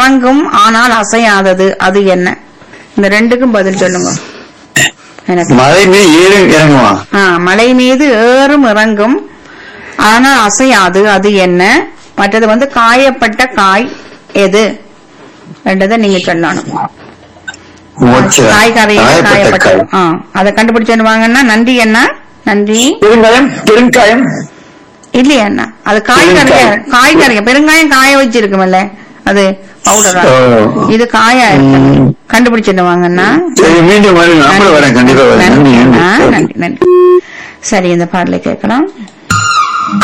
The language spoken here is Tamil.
இறங்கும் ஆனால் அசையாதது அது என்ன இந்த ரெண்டுக்கும் பதில் சொல்லுங்க எனக்கு மழை மீது ஏறும் இறங்குமா ஆ, மலை மீது ஏறும் இறங்கும் ஆனா அசையாது அது என்ன மற்றது வந்து காயப்பட்ட காய் எது ரெண்டதை நீங்க சொல்லணும் மோட்சம். காய் கரையில காயப்பட்ட காயப்பட்ட காய். ஆ அதை கண்டுபிடிச்சு வாங்கன்னா நன்றி அண்ணா நன்றி பெருங்காயம் பெருங்காயம் இல்லையா அண்ணா அது காய் கரைய பெருங்காயம். காய் கரைய பெருங்காயம் காய வச்சிருக்குமல்ல அது பவுடரா ஓ. இது காயா இருக்கு ம். கண்டுபிடிச்சிட்டு வாங்கண்ணா சரி மீண்டும் வரேன் நம்மளும் வரேன் கண்டிப்பா வரேன் நன்றி நன்றி, அண்ணா, நன்றி நன்றி நன்றி சரி இந்த பாடலை கேட்கலாம்